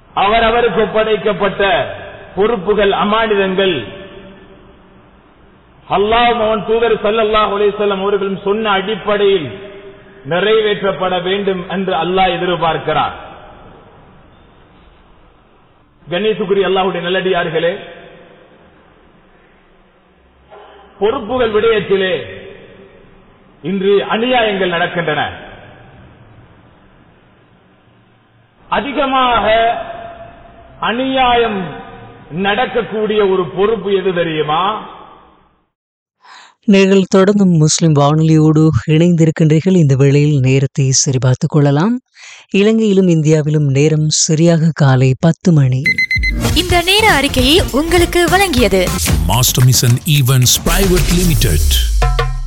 அவரவருக்கு ஒப்படைக்கப்பட்ட பொறுப்புகள் அமானிதங்கள் அல்லாஹ் அவன் தூதர் ஸல்லல்லாஹு அலைஹி வஸல்லம் அவர்களும் சொன்ன அடிப்படையில் நிறைவேற்றப்பட வேண்டும் என்று அல்லாஹ் எதிர்பார்க்கிறார் கணேசுக்குரி அல்லாஹ்வுடைய நல்லடியார்களே பொறுப்புகள் விடயத்திலே இன்று அநியாயங்கள் நடக்கின்றன அதிகமாக அநியாயம் நடக்கக்கூடிய ஒரு பொறுப்பு எது தெரியுமா நீங்கள் தொடர்ந்தும் முஸ்லிம் வானொலியோடு இணைந்திருக்கின்றீர்கள் இந்த வேளையில் நேரத்தை சரிபார்த்துக் கொள்ளலாம் இலங்கையிலும் இந்தியாவிலும் நேரம் சரியாக காலை பத்து மணி இந்த நேர அறிக்கையை உங்களுக்கு வழங்கியது Master Mission Events Private Limited.